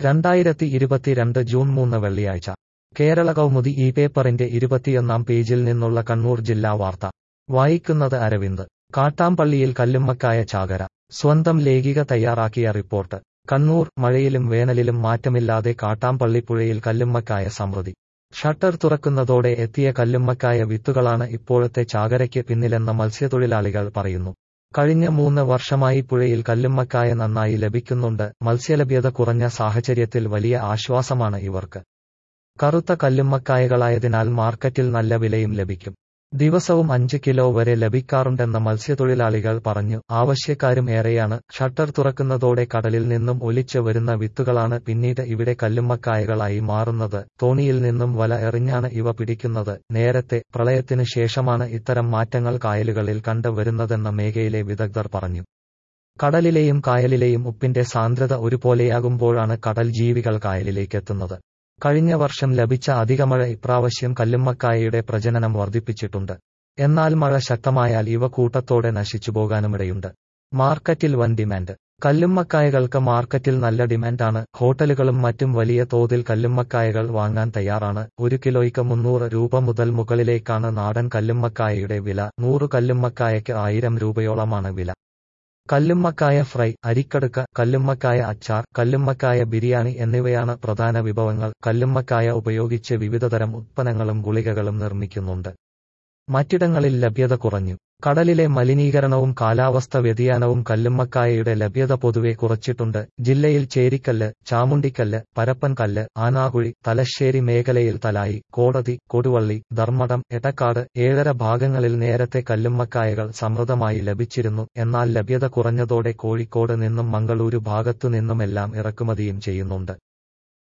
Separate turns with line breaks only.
രണ്ടായിരത്തി ഇരുപത്തിരണ്ട് ജൂൺ മൂന്ന് വെള്ളിയാഴ്ച കേരള കൗമുദി ഈ പേപ്പറിന്റെ ഇരുപത്തിയൊന്നാം പേജിൽ നിന്നുള്ള കണ്ണൂർ ജില്ലാ വാർത്ത വായിക്കുന്നത് അരവിന്ദ് കാട്ടാമ്പള്ളിയിൽ കല്ലുമ്മക്കായ ചാകര സ്വന്തം ലേഖിക തയ്യാറാക്കിയ റിപ്പോർട്ട് കണ്ണൂർ മഴയിലും വേനലിലും മാറ്റമില്ലാതെ കാട്ടാമ്പള്ളി പുഴയിൽ കല്ലുമ്മക്കായ സമൃദ്ധി ഷട്ടർ തുറക്കുന്നതോടെ എത്തിയ കല്ലുമ്മക്കായ വിത്തുകളാണ് ഇപ്പോഴത്തെ ചാകരയ്ക്ക് പിന്നിലെന്ന് മത്സ്യത്തൊഴിലാളികൾ പറയുന്നു കഴിഞ്ഞ മൂന്ന് വർഷമായി പുഴയിൽ കല്ലുമ്മക്കായ നന്നായി ലഭിക്കുന്നുണ്ട് മത്സ്യലഭ്യത കുറഞ്ഞ സാഹചര്യത്തിൽ വലിയ ആശ്വാസമാണ് ഇവർക്ക് കറുത്ത കല്ലുമ്മക്കായകളായതിനാൽ മാർക്കറ്റിൽ നല്ല വിലയും ലഭിക്കും ദിവസവും അഞ്ച് കിലോ വരെ ലഭിക്കാറുണ്ടെന്ന് മത്സ്യത്തൊഴിലാളികൾ പറഞ്ഞു ആവശ്യക്കാരും ഏറെയാണ് ഷട്ടർ തുറക്കുന്നതോടെ കടലിൽ നിന്നും ഒലിച്ചു വരുന്ന വിത്തുകളാണ് പിന്നീട് ഇവിടെ കല്ലുമ്മക്കായകളായി മാറുന്നത് തോണിയിൽ നിന്നും വല എറിഞ്ഞാണ് ഇവ പിടിക്കുന്നത് നേരത്തെ പ്രളയത്തിനു ശേഷമാണ് ഇത്തരം മാറ്റങ്ങൾ കായലുകളിൽ കണ്ടുവരുന്നതെന്ന് മേഖലയിലെ വിദഗ്ധർ പറഞ്ഞു കടലിലെയും കായലിലെയും ഉപ്പിന്റെ സാന്ദ്രത ഒരുപോലെയാകുമ്പോഴാണ് കടൽ ജീവികൾ കായലിലേക്കെത്തുന്നത് കഴിഞ്ഞ വർഷം ലഭിച്ച അധികമഴ ഇപ്രാവശ്യം കല്ലുമ്മക്കായയുടെ പ്രജനനം വർദ്ധിപ്പിച്ചിട്ടുണ്ട് എന്നാൽ മഴ ശക്തമായാൽ ഇവ കൂട്ടത്തോടെ നശിച്ചുപോകാനുമിടയുണ്ട് മാർക്കറ്റിൽ വൻ ഡിമാൻഡ് കല്ലുമ്മക്കായകൾക്ക് മാർക്കറ്റിൽ നല്ല ഡിമാൻഡാണ് ഹോട്ടലുകളും മറ്റും വലിയ തോതിൽ കല്ലുമ്മക്കായകൾ വാങ്ങാൻ തയ്യാറാണ് ഒരു കിലോയ്ക്ക് മുന്നൂറ് രൂപ മുതൽ മുകളിലേക്കാണ് നാടൻ കല്ലുമ്മക്കായയുടെ വില നൂറ് കല്ലുമ്മക്കായയ്ക്ക് ആയിരം രൂപയോളമാണ് വില കല്ലുമ്മക്കായ ഫ്രൈ അരിക്കടുക്ക കല്ലുമ്മക്കായ അച്ചാർ കല്ലുമ്മക്കായ ബിരിയാണി എന്നിവയാണ് പ്രധാന വിഭവങ്ങൾ കല്ലുമ്മക്കായ ഉപയോഗിച്ച് വിവിധതരം ഉത്പന്നങ്ങളും ഗുളികകളും നിർമ്മിക്കുന്നുണ്ട് മറ്റിടങ്ങളിൽ ലഭ്യത കുറഞ്ഞു കടലിലെ മലിനീകരണവും കാലാവസ്ഥ വ്യതിയാനവും കല്ലുമ്മക്കായയുടെ ലഭ്യത പൊതുവെ കുറച്ചിട്ടുണ്ട് ജില്ലയിൽ ചേരിക്കല്ല് ചാമുണ്ടിക്കല്ല് പരപ്പൻകല്ല് ആനാകുഴി തലശ്ശേരി മേഖലയിൽ തലായി കോടതി കൊടുവള്ളി ധർമ്മടം എടക്കാട് ഏഴര ഭാഗങ്ങളിൽ നേരത്തെ കല്ലുമ്മക്കായകൾ സമൃദ്ധമായി ലഭിച്ചിരുന്നു എന്നാൽ ലഭ്യത കുറഞ്ഞതോടെ കോഴിക്കോട് നിന്നും മംഗളൂരു ഭാഗത്തു നിന്നുമെല്ലാം ഇറക്കുമതിയും ചെയ്യുന്നുണ്ട്